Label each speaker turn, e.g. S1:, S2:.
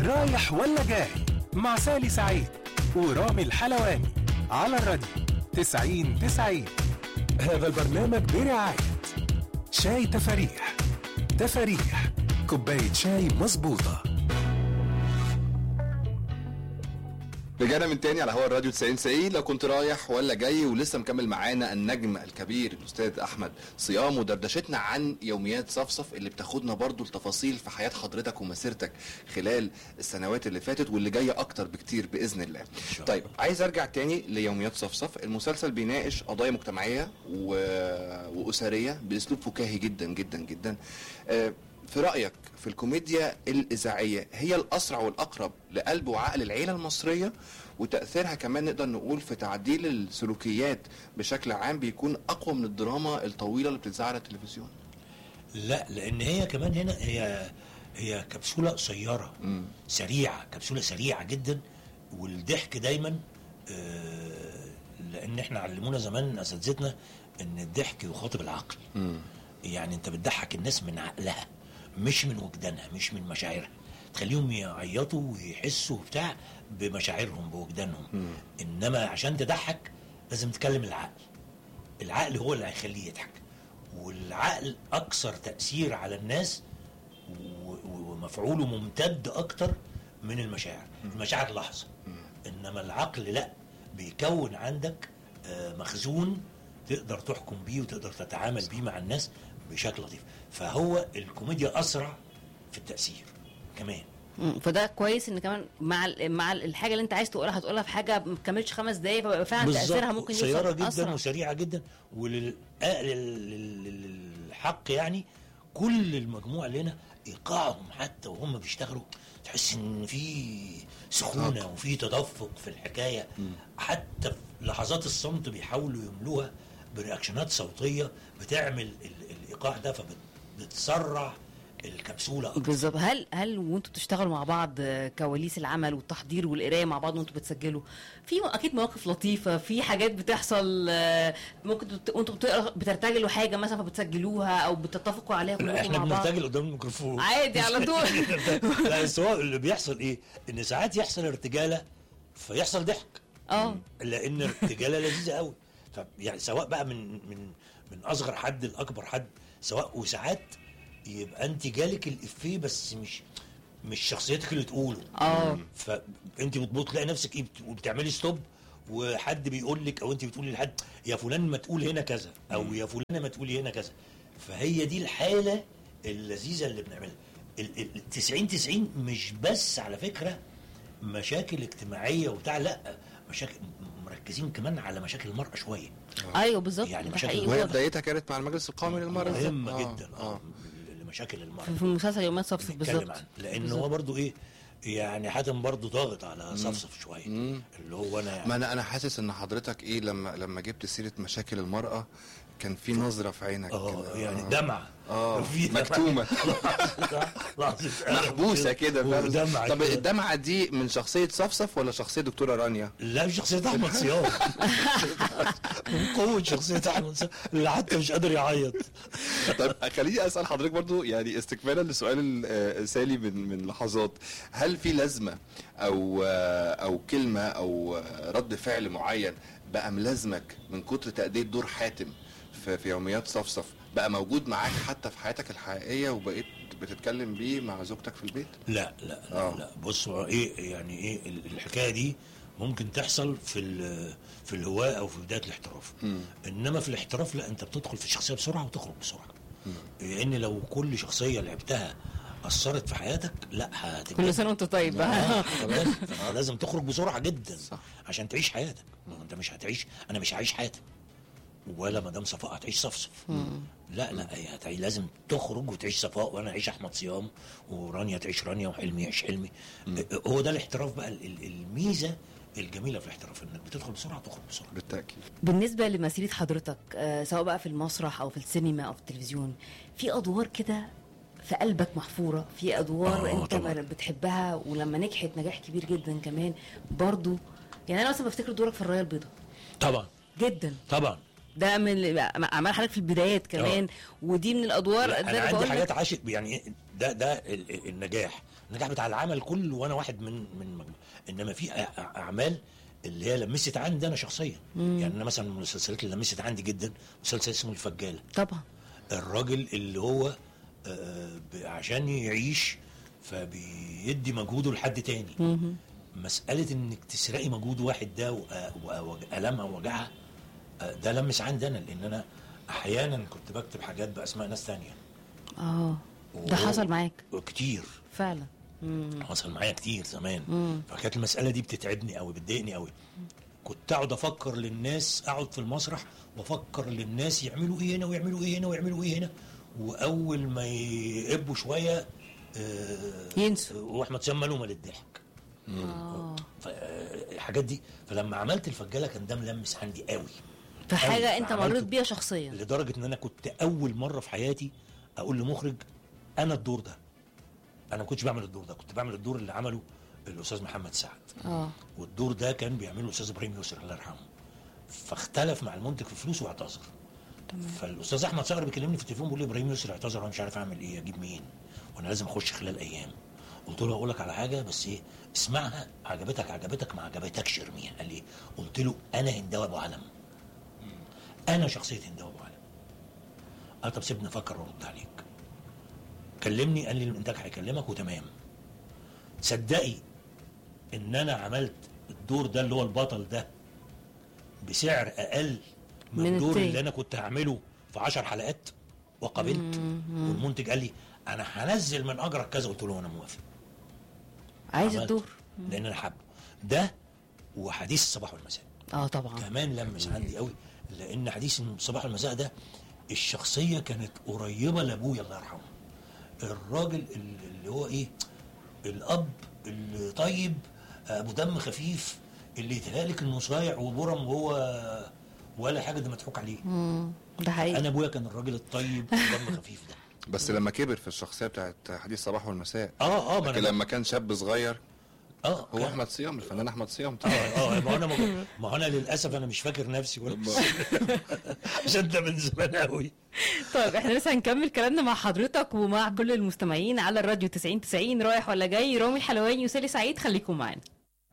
S1: رايح ولا جاي مع سالي سعيد ورامي الحلواني على الراديو 90 90 هذا البرنامج برعاية شاي تفاريح تفاريح كوباية شاي مظبوطة
S2: رجعنا من تاني على هوا الراديو 90 90 لو كنت رايح ولا جاي ولسه مكمل معانا النجم الكبير الاستاذ احمد صيام ودردشتنا عن يوميات صفصف اللي بتاخدنا برضو لتفاصيل في حياه حضرتك ومسيرتك خلال السنوات اللي فاتت واللي جايه اكتر بكتير باذن الله. طيب عايز ارجع تاني ليوميات صفصف المسلسل بيناقش قضايا مجتمعيه و... واسريه باسلوب فكاهي جدا جدا جدا. آه، في رأيك في الكوميديا الإذاعية هي الأسرع والأقرب لقلب وعقل العيلة المصرية وتأثيرها كمان نقدر نقول في تعديل السلوكيات بشكل عام بيكون أقوى من الدراما الطويلة اللي بتتذاع على التلفزيون
S3: لا لان هي كمان هنا هي هي كبسوله قصيره
S2: مم.
S3: سريعه كبسوله سريعه جدا والضحك دايما آه، لان احنا علمونا زمان اساتذتنا ان الضحك يخاطب العقل
S2: مم.
S3: يعني انت بتضحك الناس من عقلها مش من وجدانها مش من مشاعرها تخليهم يعيطوا ويحسوا بتاع بمشاعرهم بوجدانهم انما عشان تضحك لازم تكلم العقل العقل هو اللي هيخليه يضحك والعقل اكثر تاثير على الناس و- و- ومفعوله ممتد اكتر من المشاعر المشاعر لحظه انما العقل لا بيكون عندك آه، مخزون تقدر تحكم بيه وتقدر تتعامل بيه مع الناس بشكل لطيف فهو الكوميديا اسرع في التاثير كمان
S4: مم، فده كويس ان كمان مع ال- مع ال- الحاجه اللي انت عايز تقولها هتقولها في حاجه ما كملتش خمس دقايق فبقى فعلا تاثيرها ممكن يوصل
S3: قصيره جدا
S4: أسرع.
S3: وسريعه جدا وللحق يعني كل المجموعه اللي هنا ايقاعهم حتى وهم بيشتغلوا تحس ان في سخونه وفي تدفق في الحكايه حتى في لحظات الصمت بيحاولوا يملوها برياكشنات صوتيه بتعمل ال- الايقاع ده فبتسرع الكبسوله أكتر.
S4: بالظبط هل هل وانتوا بتشتغلوا مع بعض آه، كواليس العمل والتحضير والقرايه مع بعض وانتوا بتسجلوا في اكيد مواقف لطيفه في حاجات بتحصل آه، ممكن تت- وانتوا بتقرا بترتجلوا حاجه مثلا فبتسجلوها او بتتفقوا عليها كلكم
S3: احنا
S4: مع بعض
S3: بنرتجل قدام الميكروفون
S4: عادي على طول
S3: لا بس هو اللي بيحصل ايه؟ ان ساعات يحصل ارتجاله فيحصل ضحك
S4: اه
S3: لان الارتجاله لذيذه قوي ف يعني سواء بقى من من من اصغر حد لاكبر حد سواء وساعات يبقى انت جالك الافيه بس مش مش شخصيتك اللي تقوله
S4: اه
S3: فانت بتبص تلاقي نفسك ايه بت- بتعملي ستوب وحد بيقول لك او انت بتقولي لحد يا فلان ما تقول هنا كذا او يا فلانه ما تقولي هنا كذا فهي دي الحاله اللذيذه اللي بنعملها ال ال- 90 90 مش بس على فكره مشاكل اجتماعيه وبتاع لا مشاكل م- مركزين كمان على مشاكل المراه شويه
S4: ايوه بالظبط
S3: يعني
S4: ده
S3: مشاكل
S4: حقيقي
S2: وهي
S4: واضح.
S2: بدايتها كانت مع المجلس القومي للمرأة
S3: مهمه
S2: آه،
S3: جدا
S2: آه.
S3: اه لمشاكل المراه
S4: في مسلسل يومات صفصف
S3: بنتكلم
S4: بالظبط
S3: عنه لان هو برضو ايه يعني حاتم برضو ضاغط على صفصف شويه اللي هو انا يعني
S2: ما انا انا حاسس ان حضرتك ايه لما لما جبت سيره مشاكل المراه كان في نظره في عينك
S3: اه
S2: كده.
S3: يعني دمعه
S2: اه
S3: في دمعة.
S2: مكتومه
S3: لحظة
S2: محبوسه كده فاهم؟
S3: ودمعة
S2: طب
S3: كده.
S2: الدمعه دي من شخصيه صفصف ولا شخصيه دكتوره رانيا؟
S3: لا مش شخصية أحمد صيام من قوة شخصية أحمد صيام اللي حتى مش قادر يعيط
S2: طب خليني اسال حضرتك برضو يعني استكمالا لسؤال آه، سالي من من لحظات هل في لازمه او آه، او كلمه او آه، رد فعل معين بقى ملازمك من كتر تأدية دور حاتم في, في يوميات صفصف بقى موجود معاك حتى في حياتك الحقيقيه وبقيت بتتكلم بيه مع زوجتك في البيت؟
S3: لا لا لا,
S2: آه.
S3: لا بص هو ايه يعني ايه ال- الحكايه دي ممكن تحصل في ال- في الهواء او في بدايه الاحتراف انما في الاحتراف لا انت بتدخل في الشخصيه بسرعه وتخرج بسرعه لان لو كل شخصيه لعبتها اثرت في حياتك لا هتبقى
S4: كل سنه وانت طيب
S3: آه، خلاص فأنت لازم تخرج بسرعه جدا
S2: صح.
S3: عشان تعيش حياتك ما هو انت مش هتعيش انا مش هعيش حياتك ولا مدام صفاء هتعيش صفصف لا لا هي هتعيش لازم تخرج وتعيش صفاء وانا اعيش احمد صيام ورانيا تعيش رانيا وحلمي يعيش حلمي هو ده الاحتراف بقى ال- ال- الميزه الجميله في الاحتراف انك بتدخل بسرعه تخرج بسرعه
S2: بالتاكيد
S4: بالنسبة لمسيرة حضرتك آه، سواء بقى في المسرح أو في السينما أو في التلفزيون في أدوار كده في قلبك محفورة في أدوار
S3: آه،
S4: أنت
S3: طبعاً.
S4: بتحبها ولما نجحت نجاح كبير جدا كمان برضو يعني أنا مثلا بفتكر دورك في الراية البيضاء
S3: طبعا
S4: جدا
S3: طبعا
S4: ده من اعمال حضرتك في البدايات كمان ودي من الادوار
S3: لا،
S4: زي
S3: انا
S4: ما
S3: عندي
S4: بقول
S3: حاجات
S4: لك
S3: عاشق يعني إيه، ده ده ال- ال- النجاح النجاح بتاع العمل كله وانا واحد من من مجموعة. انما في أ- أ- اعمال اللي هي لمست عندي انا شخصيا يعني انا مثلا من المسلسلات اللي لمست عندي جدا مسلسل اسمه الفجاله
S4: طبعا
S3: الراجل اللي هو آه، ب- عشان يعيش فبيدي مجهوده لحد تاني مسألة انك تسرقي مجهود واحد ده و- و- وألمها ووجعها آه، ده لمس عندي انا لان انا احيانا كنت بكتب حاجات باسماء ناس تانية
S4: اه ده
S3: وهو-
S4: حصل معاك
S3: كتير
S4: فعلا مم.
S3: حصل معايا كتير زمان
S4: مم.
S3: فكانت المساله دي بتتعبني قوي بتضايقني قوي كنت اقعد افكر للناس اقعد في المسرح وافكر للناس يعملوا ايه هنا ويعملوا ايه هنا ويعملوا ايه هنا واول ما يقبوا شويه آه،
S4: ينسوا.
S3: واحمد سام ملومه للضحك
S4: اه
S3: ف- آه، الحاجات دي فلما عملت الفجاله كان ده ملمس عندي قوي
S4: في حاجه
S3: أوي.
S4: انت
S3: عملته.
S4: مريت بيها شخصيا
S3: لدرجه ان انا كنت اول مره في حياتي اقول لمخرج انا الدور ده انا ما كنتش بعمل الدور ده كنت بعمل الدور اللي عمله الاستاذ محمد سعد
S4: اه
S3: والدور ده كان بيعمله الاستاذ ابراهيم يسر الله يرحمه فاختلف مع المنتج في فلوسه واعتذر فالاستاذ احمد صقر بيكلمني في التليفون بيقول لي ابراهيم يسر اعتذر وانا مش عارف اعمل ايه اجيب مين وانا لازم اخش خلال ايام قلت له اقول لك على حاجه بس ايه اسمعها عجبتك عجبتك ما عجبتكش ارميها قال لي قلت له انا هنداوي ابو علم انا شخصيه هنداوي ابو علم قال طب سيبني افكر وارد عليك كلمني قال لي الانتاج هيكلمك وتمام صدقي ان انا عملت الدور ده اللي هو البطل ده بسعر اقل من,
S4: من
S3: الدور
S4: التاني.
S3: اللي انا كنت هعمله في 10 حلقات وقبلت والمنتج قال لي انا هنزل من اجرك كذا قلت له انا موافق
S4: عايز
S3: عملت.
S4: الدور
S3: لان انا حابه ده وحديث الصباح والمساء
S4: اه طبعا
S3: كمان لمس عندي قوي لان حديث الصباح والمساء ده الشخصيه كانت قريبه لابويا الله يرحمه الراجل اللي هو ايه الاب الطيب ابو دم خفيف اللي يتهيألك انه صايع وبرم وهو ولا حاجه ده مضحوك عليه
S4: مم. ده حقيقي
S3: انا ابويا كان الراجل الطيب دم خفيف ده
S2: بس لما كبر في الشخصيه بتاعت حديث الصباح والمساء
S3: اه اه ما
S2: لكن
S3: انا
S2: لما كان شاب صغير
S3: اه
S2: هو
S3: كان-
S2: احمد صيام الفنان احمد صيام
S3: اه اه ما هو انا ما ما هو انا للاسف انا مش فاكر نفسي ولا عشان ده من زمان قوي
S4: طيب احنا لسه هنكمل كلامنا مع حضرتك ومع كل المستمعين على الراديو 90 90 رايح ولا جاي رامي الحلواني وسالي سعيد خليكم معانا